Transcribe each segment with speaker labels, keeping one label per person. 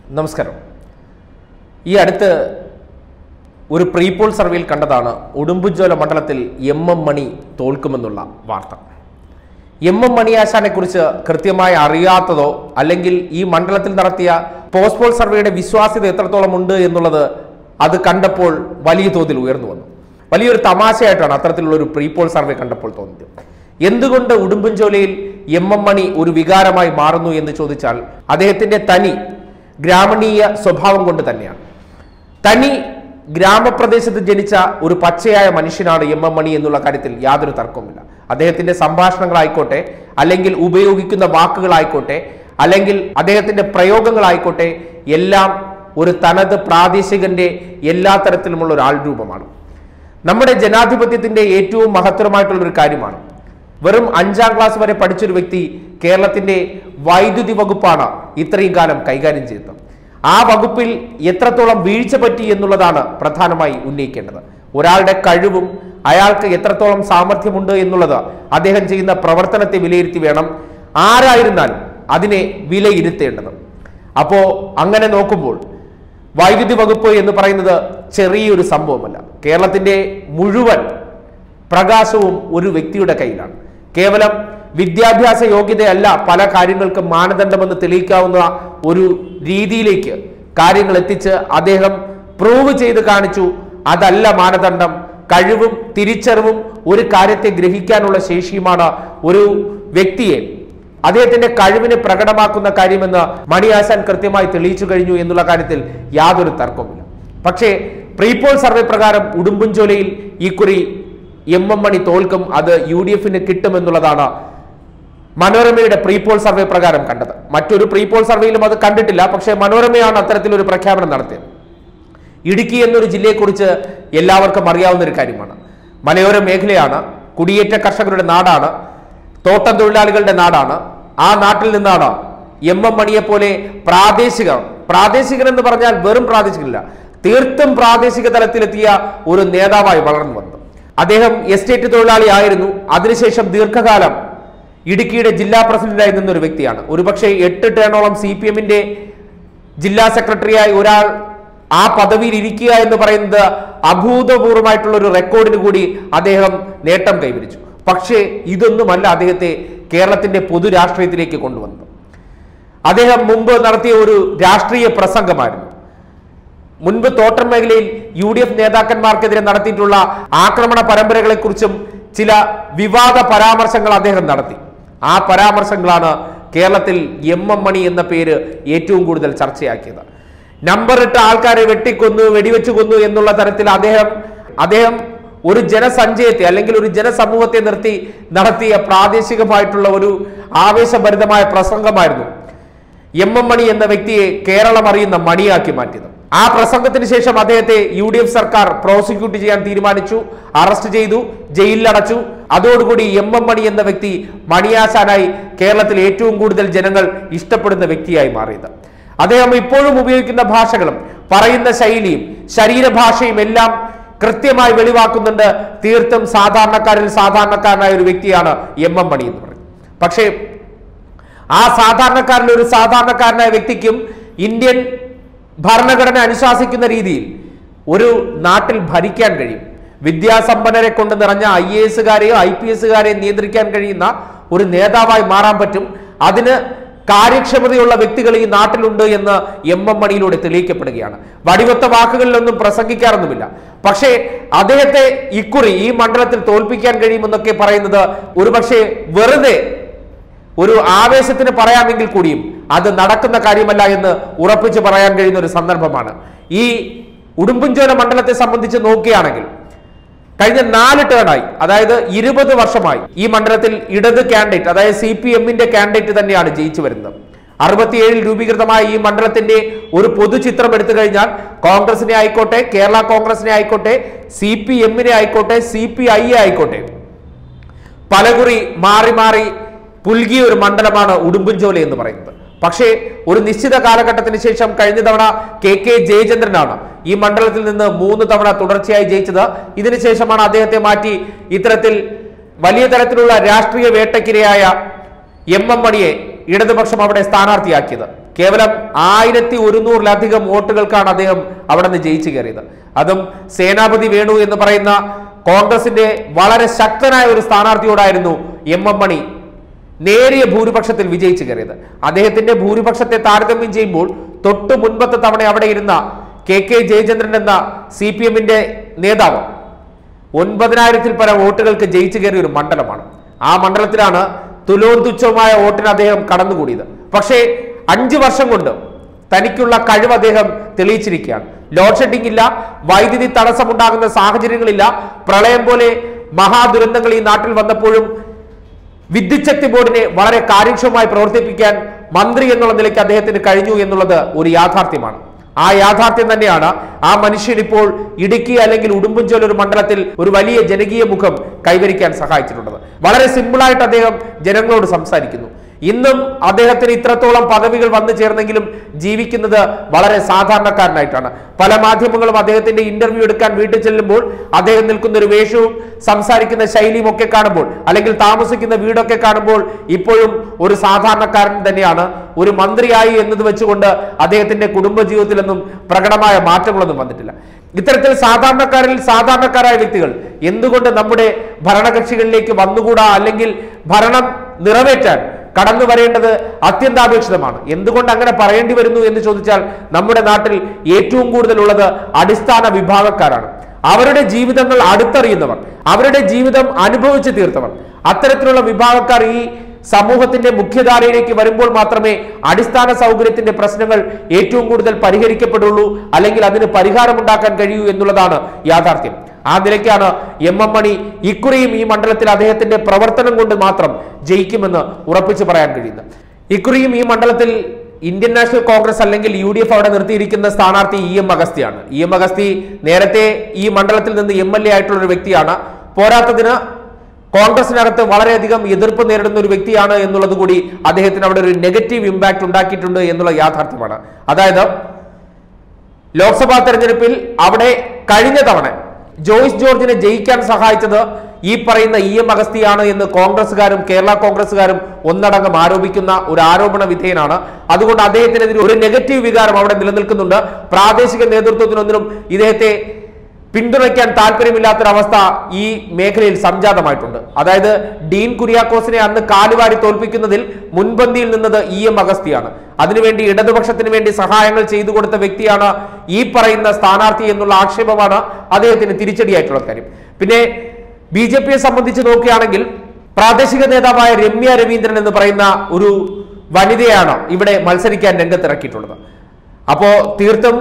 Speaker 1: നമസ്കാരം ഈ അടുത്ത് ഒരു പ്രീപോൾ സർവേയിൽ കണ്ടതാണ് ഉടുമ്പുജോല മണ്ഡലത്തിൽ എം എം മണി തോൽക്കുമെന്നുള്ള വാർത്ത എം എം മണിയാശാനെ കുറിച്ച് കൃത്യമായി അറിയാത്തതോ അല്ലെങ്കിൽ ഈ മണ്ഡലത്തിൽ നടത്തിയ പോസ്റ്റ് പോൾ സർവേയുടെ വിശ്വാസ്യത എത്രത്തോളം ഉണ്ട് എന്നുള്ളത് അത് കണ്ടപ്പോൾ വലിയ തോതിൽ ഉയർന്നു വന്നു വലിയൊരു തമാശയായിട്ടാണ് അത്തരത്തിലുള്ള ഒരു പ്രീപോൾ സർവേ കണ്ടപ്പോൾ തോന്നിയത് എന്തുകൊണ്ട് ഉടുമ്പൻചോലയിൽ എം എം മണി ഒരു വികാരമായി മാറുന്നു എന്ന് ചോദിച്ചാൽ അദ്ദേഹത്തിന്റെ തനി ഗ്രാമണീയ സ്വഭാവം കൊണ്ട് തന്നെയാണ് തനി ഗ്രാമപ്രദേശത്ത് ജനിച്ച ഒരു പച്ചയായ മനുഷ്യനാണ് എം എം മണി എന്നുള്ള കാര്യത്തിൽ യാതൊരു തർക്കവുമില്ല അദ്ദേഹത്തിന്റെ സംഭാഷണങ്ങളായിക്കോട്ടെ അല്ലെങ്കിൽ ഉപയോഗിക്കുന്ന വാക്കുകളായിക്കോട്ടെ അല്ലെങ്കിൽ അദ്ദേഹത്തിന്റെ പ്രയോഗങ്ങളായിക്കോട്ടെ എല്ലാം ഒരു തനത് പ്രാദേശികന്റെ എല്ലാ തരത്തിലുമുള്ള ഒരു ആൾ രൂപമാണ് നമ്മുടെ ജനാധിപത്യത്തിന്റെ ഏറ്റവും മഹത്തരമായിട്ടുള്ള ഒരു കാര്യമാണ് വെറും അഞ്ചാം ക്ലാസ് വരെ പഠിച്ചൊരു വ്യക്തി കേരളത്തിന്റെ വൈദ്യുതി വകുപ്പാണ് ഇത്രയും കാലം കൈകാര്യം ചെയ്തത് ആ വകുപ്പിൽ എത്രത്തോളം വീഴ്ച പറ്റി എന്നുള്ളതാണ് പ്രധാനമായി ഉന്നയിക്കേണ്ടത് ഒരാളുടെ കഴിവും അയാൾക്ക് എത്രത്തോളം സാമർഥ്യമുണ്ട് എന്നുള്ളത് അദ്ദേഹം ചെയ്യുന്ന പ്രവർത്തനത്തെ വിലയിരുത്തി വേണം ആരായിരുന്നാലും അതിനെ വിലയിരുത്തേണ്ടത് അപ്പോ അങ്ങനെ നോക്കുമ്പോൾ വൈദ്യുതി വകുപ്പ് എന്ന് പറയുന്നത് ചെറിയൊരു സംഭവമല്ല കേരളത്തിന്റെ മുഴുവൻ പ്രകാശവും ഒരു വ്യക്തിയുടെ കയ്യിലാണ് കേവലം വിദ്യാഭ്യാസ യോഗ്യതയല്ല പല കാര്യങ്ങൾക്കും മാനദണ്ഡമെന്ന് തെളിയിക്കാവുന്ന ഒരു രീതിയിലേക്ക് കാര്യങ്ങൾ എത്തിച്ച് അദ്ദേഹം പ്രൂവ് ചെയ്ത് കാണിച്ചു അതല്ല മാനദണ്ഡം കഴിവും തിരിച്ചറിവും ഒരു കാര്യത്തെ ഗ്രഹിക്കാനുള്ള ശേഷിയുമാണ് ഒരു വ്യക്തിയെ അദ്ദേഹത്തിന്റെ കഴിവിനെ പ്രകടമാക്കുന്ന കാര്യമെന്ന് മണിയാശാൻ കൃത്യമായി തെളിയിച്ചു കഴിഞ്ഞു എന്നുള്ള കാര്യത്തിൽ യാതൊരു തർക്കവുമില്ല പക്ഷേ പ്രീപോൾ സർവേ പ്രകാരം ഉടുമ്പൻചോലയിൽ ഇക്കുറി എം എം മണി തോൽക്കും അത് യു ഡി എഫിന് കിട്ടുമെന്നുള്ളതാണ് മനോരമയുടെ പ്രീപോൾ സർവേ പ്രകാരം കണ്ടത് മറ്റൊരു പ്രീപോൾ സർവേയിലും അത് കണ്ടിട്ടില്ല പക്ഷേ മനോരമയാണ് അത്തരത്തിലൊരു പ്രഖ്യാപനം നടത്തിയത് ഇടുക്കി എന്നൊരു ജില്ലയെക്കുറിച്ച് എല്ലാവർക്കും അറിയാവുന്ന ഒരു കാര്യമാണ് മലയോര മേഖലയാണ് കുടിയേറ്റ കർഷകരുടെ നാടാണ് തോട്ടം തൊഴിലാളികളുടെ നാടാണ് ആ നാട്ടിൽ നിന്നാണ് എം എം മണിയെ പോലെ പ്രാദേശിക പ്രാദേശികൻ എന്ന് പറഞ്ഞാൽ വെറും പ്രാദേശികനല്ല തീർത്തും പ്രാദേശിക തലത്തിലെത്തിയ ഒരു നേതാവായി വളർന്നു വന്നത് അദ്ദേഹം എസ്റ്റേറ്റ് തൊഴിലാളി ആയിരുന്നു അതിനുശേഷം ദീർഘകാലം ഇടുക്കിയുടെ ജില്ലാ പ്രസിഡന്റായി നിന്ന ഒരു വ്യക്തിയാണ് ഒരുപക്ഷെ എട്ട് ടേണോളം സി പി എമ്മിന്റെ ജില്ലാ സെക്രട്ടറിയായി ഒരാൾ ആ പദവിയിൽ ഇരിക്കുക എന്ന് പറയുന്നത് അഭൂതപൂർവമായിട്ടുള്ള ഒരു റെക്കോർഡിന് കൂടി അദ്ദേഹം നേട്ടം കൈവരിച്ചു പക്ഷേ ഇതൊന്നുമല്ല അദ്ദേഹത്തെ കേരളത്തിന്റെ പൊതു രാഷ്ട്രീയത്തിലേക്ക് കൊണ്ടുവന്നത് അദ്ദേഹം മുമ്പ് നടത്തിയ ഒരു രാഷ്ട്രീയ പ്രസംഗമായിരുന്നു മുൻപ് തോട്ടം മേഖലയിൽ യു ഡി എഫ് നേതാക്കന്മാർക്കെതിരെ നടത്തിയിട്ടുള്ള ആക്രമണ പരമ്പരകളെക്കുറിച്ചും ചില വിവാദ പരാമർശങ്ങൾ അദ്ദേഹം നടത്തി ആ പരാമർശങ്ങളാണ് കേരളത്തിൽ എം എം മണി എന്ന പേര് ഏറ്റവും കൂടുതൽ ചർച്ചയാക്കിയത് നമ്പർ ഇട്ട ആൾക്കാരെ വെട്ടിക്കൊന്നു വെടിവെച്ചു കൊന്നു എന്നുള്ള തരത്തിൽ അദ്ദേഹം അദ്ദേഹം ഒരു ജനസഞ്ചയത്തെ അല്ലെങ്കിൽ ഒരു ജനസമൂഹത്തെ നിർത്തി നടത്തിയ പ്രാദേശികമായിട്ടുള്ള ഒരു ആവേശഭരിതമായ പ്രസംഗമായിരുന്നു എം എം മണി എന്ന വ്യക്തിയെ കേരളം അറിയുന്ന മണിയാക്കി മാറ്റിയത് ആ പ്രസംഗത്തിന് ശേഷം അദ്ദേഹത്തെ യു ഡി എഫ് സർക്കാർ പ്രോസിക്യൂട്ട് ചെയ്യാൻ തീരുമാനിച്ചു അറസ്റ്റ് ചെയ്തു ജയിലിലടച്ചു അതോടുകൂടി എം എം മണി എന്ന വ്യക്തി മണിയാശാനായി കേരളത്തിൽ ഏറ്റവും കൂടുതൽ ജനങ്ങൾ ഇഷ്ടപ്പെടുന്ന വ്യക്തിയായി മാറിയത് അദ്ദേഹം ഇപ്പോഴും ഉപയോഗിക്കുന്ന ഭാഷകളും പറയുന്ന ശൈലിയും ശരീരഭാഷയും എല്ലാം കൃത്യമായി വെളിവാക്കുന്നുണ്ട് തീർത്തും സാധാരണക്കാരിൽ സാധാരണക്കാരനായ ഒരു വ്യക്തിയാണ് എം എം മണി എന്ന് പറയുന്നത് പക്ഷേ ആ സാധാരണക്കാരിൽ ഒരു സാധാരണക്കാരനായ വ്യക്തിക്കും ഇന്ത്യൻ ഭരണഘടന അനുശാസിക്കുന്ന രീതിയിൽ ഒരു നാട്ടിൽ ഭരിക്കാൻ കഴിയും വിദ്യാസമ്പന്നരെ കൊണ്ട് നിറഞ്ഞ ഐ എ എസുകാരെയോ ഐ പി എസുകാരെയോ നിയന്ത്രിക്കാൻ കഴിയുന്ന ഒരു നേതാവായി മാറാൻ പറ്റും അതിന് കാര്യക്ഷമതയുള്ള വ്യക്തികൾ ഈ നാട്ടിലുണ്ട് എന്ന് എം എം മണിയിലൂടെ തെളിയിക്കപ്പെടുകയാണ് വടിവത്ത വാക്കുകളിലൊന്നും പ്രസംഗിക്കാറൊന്നുമില്ല പക്ഷേ അദ്ദേഹത്തെ ഇക്കുറി ഈ മണ്ഡലത്തിൽ തോൽപ്പിക്കാൻ കഴിയുമെന്നൊക്കെ പറയുന്നത് ഒരുപക്ഷെ വെറുതെ ഒരു ആവേശത്തിന് പറയാമെങ്കിൽ കൂടിയും അത് നടക്കുന്ന കാര്യമല്ല എന്ന് ഉറപ്പിച്ച് പറയാൻ കഴിയുന്ന ഒരു സന്ദർഭമാണ് ഈ ഉടുമ്പൻചോല മണ്ഡലത്തെ സംബന്ധിച്ച് നോക്കുകയാണെങ്കിൽ കഴിഞ്ഞ നാല് ടേണായി അതായത് ഇരുപത് വർഷമായി ഈ മണ്ഡലത്തിൽ ഇടത് കാൻഡിഡേറ്റ് അതായത് സി പി എമ്മിന്റെ കാൻഡിഡേറ്റ് തന്നെയാണ് ജയിച്ചു വരുന്നത് അറുപത്തിയേഴിൽ രൂപീകൃതമായ ഈ മണ്ഡലത്തിന്റെ ഒരു പൊതുചിത്രം എടുത്തു കഴിഞ്ഞാൽ കോൺഗ്രസിനെ ആയിക്കോട്ടെ കേരള കോൺഗ്രസിനെ ആയിക്കോട്ടെ സി പി എമ്മിനെ ആയിക്കോട്ടെ സി പി ഐ ആയിക്കോട്ടെ പലകുറി മാറി മാറി പുൽകിയ ഒരു മണ്ഡലമാണ് ഉടുമ്പൻചോല എന്ന് പറയുന്നത് പക്ഷേ ഒരു നിശ്ചിത കാലഘട്ടത്തിന് ശേഷം കഴിഞ്ഞ തവണ കെ കെ ജയചന്ദ്രനാണ് ഈ മണ്ഡലത്തിൽ നിന്ന് മൂന്ന് തവണ തുടർച്ചയായി ജയിച്ചത് ഇതിനുശേഷമാണ് അദ്ദേഹത്തെ മാറ്റി ഇത്തരത്തിൽ വലിയ തരത്തിലുള്ള രാഷ്ട്രീയ വേട്ടക്കിരയായ എം എം മണിയെ ഇടതുപക്ഷം അവിടെ സ്ഥാനാർത്ഥിയാക്കിയത് കേവലം ആയിരത്തി ഒരുന്നൂറിലധികം വോട്ടുകൾക്കാണ് അദ്ദേഹം അവിടെ നിന്ന് ജയിച്ചു കയറിയത് അതും സേനാപതി വേണു എന്ന് പറയുന്ന കോൺഗ്രസിന്റെ വളരെ ശക്തനായ ഒരു സ്ഥാനാർത്ഥിയോടായിരുന്നു എം എം മണി നേരിയ ഭൂരിപക്ഷത്തിൽ വിജയിച്ചു കയറിയത് അദ്ദേഹത്തിന്റെ ഭൂരിപക്ഷത്തെ താരതമ്യം ചെയ്യുമ്പോൾ തൊട്ടു മുൻപത്തെ തവണ അവിടെ ഇരുന്ന കെ കെ ജയചന്ദ്രൻ എന്ന സി പി എമ്മിന്റെ നേതാവ് ഒൻപതിനായിരത്തിൽ പരം വോട്ടുകൾക്ക് ജയിച്ചു കയറിയ ഒരു മണ്ഡലമാണ് ആ മണ്ഡലത്തിലാണ് തുലോം തുച്ഛമായ വോട്ടിന് അദ്ദേഹം കടന്നുകൂടിയത് പക്ഷേ അഞ്ചു വർഷം കൊണ്ട് തനിക്കുള്ള കഴിവ് അദ്ദേഹം തെളിയിച്ചിരിക്കുകയാണ് ലോഡ് ഷെഡിംഗ് ഇല്ല വൈദ്യുതി തടസ്സമുണ്ടാകുന്ന സാഹചര്യങ്ങളില്ല പ്രളയം പോലെ മഹാദുരന്തങ്ങൾ ഈ നാട്ടിൽ വന്നപ്പോഴും വിദ്യുത് ശക്തി ബോർഡിനെ വളരെ കാര്യക്ഷമമായി പ്രവർത്തിപ്പിക്കാൻ മന്ത്രി എന്നുള്ള നിലയ്ക്ക് അദ്ദേഹത്തിന് കഴിഞ്ഞു എന്നുള്ളത് ഒരു യാഥാർത്ഥ്യമാണ് ആ യാഥാർത്ഥ്യം തന്നെയാണ് ആ മനുഷ്യൻ ഇപ്പോൾ ഇടുക്കി അല്ലെങ്കിൽ ഉടുമ്പൻചോല ഒരു മണ്ഡലത്തിൽ ഒരു വലിയ ജനകീയ മുഖം കൈവരിക്കാൻ സഹായിച്ചിട്ടുള്ളത് വളരെ സിമ്പിളായിട്ട് അദ്ദേഹം ജനങ്ങളോട് സംസാരിക്കുന്നു ഇന്നും അദ്ദേഹത്തിന് ഇത്രത്തോളം പദവികൾ വന്നു ചേർന്നെങ്കിലും ജീവിക്കുന്നത് വളരെ സാധാരണക്കാരനായിട്ടാണ് പല മാധ്യമങ്ങളും അദ്ദേഹത്തിന്റെ ഇന്റർവ്യൂ എടുക്കാൻ വീട്ടിൽ ചെല്ലുമ്പോൾ അദ്ദേഹം നിൽക്കുന്ന ഒരു വേഷവും സംസാരിക്കുന്ന ശൈലിയും ഒക്കെ കാണുമ്പോൾ അല്ലെങ്കിൽ താമസിക്കുന്ന വീടൊക്കെ കാണുമ്പോൾ ഇപ്പോഴും ഒരു സാധാരണക്കാരൻ തന്നെയാണ് ഒരു മന്ത്രിയായി എന്നത് വെച്ചുകൊണ്ട് അദ്ദേഹത്തിന്റെ കുടുംബജീവിതത്തിലൊന്നും പ്രകടമായ മാറ്റങ്ങളൊന്നും വന്നിട്ടില്ല ഇത്തരത്തിൽ സാധാരണക്കാരിൽ സാധാരണക്കാരായ വ്യക്തികൾ എന്തുകൊണ്ട് നമ്മുടെ ഭരണകക്ഷികളിലേക്ക് വന്നുകൂടാ അല്ലെങ്കിൽ ഭരണം നിറവേറ്റാൻ കടന്നു വരേണ്ടത് അത്യന്താപേക്ഷിതമാണ് എന്തുകൊണ്ട് അങ്ങനെ പറയേണ്ടി വരുന്നു എന്ന് ചോദിച്ചാൽ നമ്മുടെ നാട്ടിൽ ഏറ്റവും കൂടുതൽ ഉള്ളത് അടിസ്ഥാന വിഭാഗക്കാരാണ് അവരുടെ ജീവിതങ്ങൾ അടുത്തറിയുന്നവർ അവരുടെ ജീവിതം അനുഭവിച്ചു തീർത്തവർ അത്തരത്തിലുള്ള വിഭാഗക്കാർ ഈ സമൂഹത്തിന്റെ മുഖ്യധാരയിലേക്ക് വരുമ്പോൾ മാത്രമേ അടിസ്ഥാന സൗകര്യത്തിന്റെ പ്രശ്നങ്ങൾ ഏറ്റവും കൂടുതൽ പരിഹരിക്കപ്പെടുള്ളൂ അല്ലെങ്കിൽ അതിന് പരിഹാരമുണ്ടാക്കാൻ കഴിയൂ എന്നുള്ളതാണ് യാഥാർത്ഥ്യം ആ നിലയ്ക്കാണ് എം എം മണി ഇക്കുറിയും ഈ മണ്ഡലത്തിൽ അദ്ദേഹത്തിന്റെ പ്രവർത്തനം കൊണ്ട് മാത്രം ജയിക്കുമെന്ന് ഉറപ്പിച്ചു പറയാൻ കഴിയുന്നത് ഇക്കുറിയും ഈ മണ്ഡലത്തിൽ ഇന്ത്യൻ നാഷണൽ കോൺഗ്രസ് അല്ലെങ്കിൽ യു ഡി എഫ് അവിടെ നിർത്തിയിരിക്കുന്ന സ്ഥാനാർത്ഥി ഇ എം അഗസ്തിയാണ് ഇ എം അഗസ്തി നേരത്തെ ഈ മണ്ഡലത്തിൽ നിന്ന് എം എൽ എ ആയിട്ടുള്ള ഒരു വ്യക്തിയാണ് പോരാത്തതിന് കോൺഗ്രസിനകത്ത് വളരെയധികം എതിർപ്പ് നേരിടുന്ന ഒരു വ്യക്തിയാണ് എന്നുള്ളത് കൂടി അദ്ദേഹത്തിന് അവിടെ ഒരു നെഗറ്റീവ് ഇമ്പാക്ട് ഉണ്ടാക്കിയിട്ടുണ്ട് എന്നുള്ള യാഥാർത്ഥ്യമാണ് അതായത് ലോക്സഭാ തെരഞ്ഞെടുപ്പിൽ അവിടെ കഴിഞ്ഞ തവണ ജോയ്സ് ജോർജിനെ ജയിക്കാൻ സഹായിച്ചത് ഈ പറയുന്ന ഇ എം അഗസ്തിയാണ് എന്ന് കോൺഗ്രസ്സുകാരും കേരള കോൺഗ്രസ്സുകാരും ഒന്നടങ്കം ആരോപിക്കുന്ന ഒരു ആരോപണ വിധേയനാണ് അതുകൊണ്ട് അദ്ദേഹത്തിനെതിരെ ഒരു നെഗറ്റീവ് വികാരം അവിടെ നിലനിൽക്കുന്നുണ്ട് പ്രാദേശിക നേതൃത്വത്തിനൊന്നിനും ഇദ്ദേഹത്തെ പിന്തുണയ്ക്കാൻ താല്പര്യമില്ലാത്തൊരവസ്ഥ ഈ മേഖലയിൽ സംജാതമായിട്ടുണ്ട് അതായത് ഡീൻ കുര്യാക്കോസിനെ അന്ന് കാലുവാരി തോൽപ്പിക്കുന്നതിൽ മുൻപന്തിയിൽ നിന്നത് ഇ എം അഗസ്തിയാണ് അതിനുവേണ്ടി ഇടതുപക്ഷത്തിന് വേണ്ടി സഹായങ്ങൾ ചെയ്തു കൊടുത്ത വ്യക്തിയാണ് ഈ പറയുന്ന സ്ഥാനാർത്ഥി എന്നുള്ള ആക്ഷേപമാണ് അദ്ദേഹത്തിന് തിരിച്ചടിയായിട്ടുള്ള കാര്യം പിന്നെ ബി ജെ പിയെ സംബന്ധിച്ച് നോക്കുകയാണെങ്കിൽ പ്രാദേശിക നേതാവായ രമ്യ രവീന്ദ്രൻ എന്ന് പറയുന്ന ഒരു വനിതയാണ് ഇവിടെ മത്സരിക്കാൻ രംഗത്തിറക്കിയിട്ടുള്ളത് അപ്പോ തീർത്തും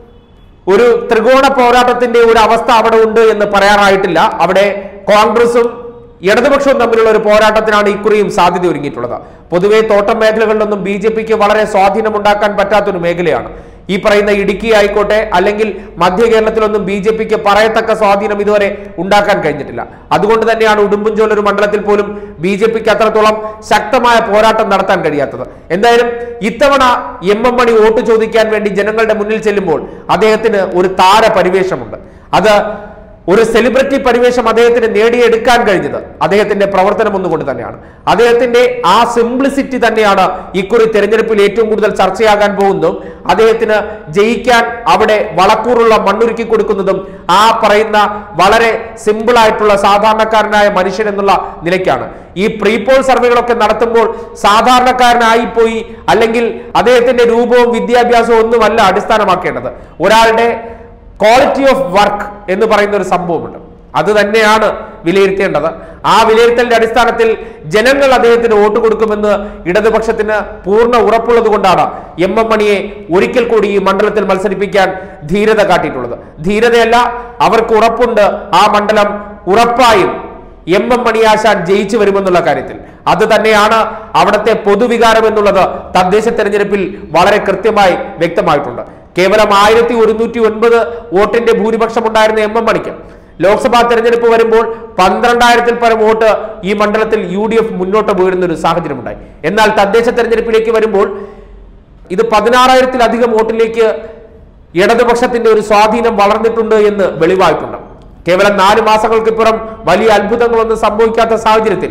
Speaker 1: ഒരു ത്രികോണ പോരാട്ടത്തിന്റെ ഒരു അവസ്ഥ അവിടെ ഉണ്ട് എന്ന് പറയാറായിട്ടില്ല അവിടെ കോൺഗ്രസും ഇടതുപക്ഷവും തമ്മിലുള്ള ഒരു പോരാട്ടത്തിനാണ് ഇക്കുറിയും സാധ്യത ഒരുങ്ങിയിട്ടുള്ളത് പൊതുവെ തോട്ടം മേഖലകളിലൊന്നും ബി ജെ പിക്ക് വളരെ സ്വാധീനമുണ്ടാക്കാൻ പറ്റാത്തൊരു മേഖലയാണ് ഈ പറയുന്ന ഇടുക്കി ആയിക്കോട്ടെ അല്ലെങ്കിൽ മധ്യ കേരളത്തിലൊന്നും ബി ജെ പിക്ക് പറയത്തക്ക സ്വാധീനം ഇതുവരെ ഉണ്ടാക്കാൻ കഴിഞ്ഞിട്ടില്ല അതുകൊണ്ട് തന്നെയാണ് ഉടുമ്പൻചോല ഒരു മണ്ഡലത്തിൽ പോലും ബി ജെ പിക്ക് അത്രത്തോളം ശക്തമായ പോരാട്ടം നടത്താൻ കഴിയാത്തത് എന്തായാലും ഇത്തവണ എം എം മണി വോട്ട് ചോദിക്കാൻ വേണ്ടി ജനങ്ങളുടെ മുന്നിൽ ചെല്ലുമ്പോൾ അദ്ദേഹത്തിന് ഒരു താര പരിവേഷമുണ്ട് അത് ഒരു സെലിബ്രിറ്റി പരിവേഷം അദ്ദേഹത്തിന് നേടിയെടുക്കാൻ കഴിഞ്ഞത് അദ്ദേഹത്തിന്റെ പ്രവർത്തനം ഒന്നുകൊണ്ട് തന്നെയാണ് അദ്ദേഹത്തിന്റെ ആ സിംപ്ലിസിറ്റി തന്നെയാണ് ഇക്കുറി തെരഞ്ഞെടുപ്പിൽ ഏറ്റവും കൂടുതൽ ചർച്ചയാകാൻ പോകുന്നതും അദ്ദേഹത്തിന് ജയിക്കാൻ അവിടെ വളക്കൂറുള്ള മണ്ണൊരുക്കി കൊടുക്കുന്നതും ആ പറയുന്ന വളരെ സിമ്പിൾ ആയിട്ടുള്ള സാധാരണക്കാരനായ മനുഷ്യൻ എന്നുള്ള നിലയ്ക്കാണ് ഈ പ്രീപോൾ സർവേകളൊക്കെ നടത്തുമ്പോൾ സാധാരണക്കാരനായി പോയി അല്ലെങ്കിൽ അദ്ദേഹത്തിന്റെ രൂപവും വിദ്യാഭ്യാസവും ഒന്നുമല്ല അടിസ്ഥാനമാക്കേണ്ടത് ഒരാളുടെ ക്വാളിറ്റി ഓഫ് വർക്ക് എന്ന് പറയുന്ന ഒരു സംഭവമുണ്ട് അത് തന്നെയാണ് വിലയിരുത്തേണ്ടത് ആ വിലയിരുത്തലിന്റെ അടിസ്ഥാനത്തിൽ ജനങ്ങൾ അദ്ദേഹത്തിന് വോട്ട് കൊടുക്കുമെന്ന് ഇടതുപക്ഷത്തിന് പൂർണ്ണ ഉറപ്പുള്ളത് കൊണ്ടാണ് എം എം മണിയെ ഒരിക്കൽ കൂടി ഈ മണ്ഡലത്തിൽ മത്സരിപ്പിക്കാൻ ധീരത കാട്ടിയിട്ടുള്ളത് ധീരതയല്ല അവർക്ക് ഉറപ്പുണ്ട് ആ മണ്ഡലം ഉറപ്പായും എം എം മണിയാശാൻ ജയിച്ചു വരുമെന്നുള്ള കാര്യത്തിൽ അത് തന്നെയാണ് അവിടുത്തെ പൊതുവികാരം എന്നുള്ളത് തദ്ദേശ തെരഞ്ഞെടുപ്പിൽ വളരെ കൃത്യമായി വ്യക്തമായിട്ടുണ്ട് കേവലം ആയിരത്തി ഒരുന്നൂറ്റി ഒൻപത് വോട്ടിന്റെ ഭൂരിപക്ഷം ഉണ്ടായിരുന്ന എം എം മണിക്ക് ലോക്സഭാ തെരഞ്ഞെടുപ്പ് വരുമ്പോൾ പന്ത്രണ്ടായിരത്തിൽ പരം വോട്ട് ഈ മണ്ഡലത്തിൽ യു ഡി എഫ് മുന്നോട്ട് വീഴുന്ന ഒരു സാഹചര്യമുണ്ടായി എന്നാൽ തദ്ദേശ തെരഞ്ഞെടുപ്പിലേക്ക് വരുമ്പോൾ ഇത് പതിനാറായിരത്തിലധികം വോട്ടിലേക്ക് ഇടതുപക്ഷത്തിന്റെ ഒരു സ്വാധീനം വളർന്നിട്ടുണ്ട് എന്ന് വെളിവായിട്ടുണ്ട് കേവലം നാല് മാസങ്ങൾക്കിപ്പുറം വലിയ അത്ഭുതങ്ങളൊന്നും സംഭവിക്കാത്ത സാഹചര്യത്തിൽ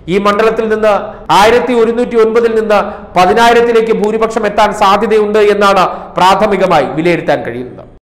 Speaker 1: ഈ മണ്ഡലത്തിൽ നിന്ന് ആയിരത്തി ഒരുന്നൂറ്റി ഒൻപതിൽ നിന്ന് പതിനായിരത്തിലേക്ക് ഭൂരിപക്ഷം എത്താൻ സാധ്യതയുണ്ട് എന്നാണ് പ്രാഥമികമായി വിലയിരുത്താൻ കഴിയുന്നത്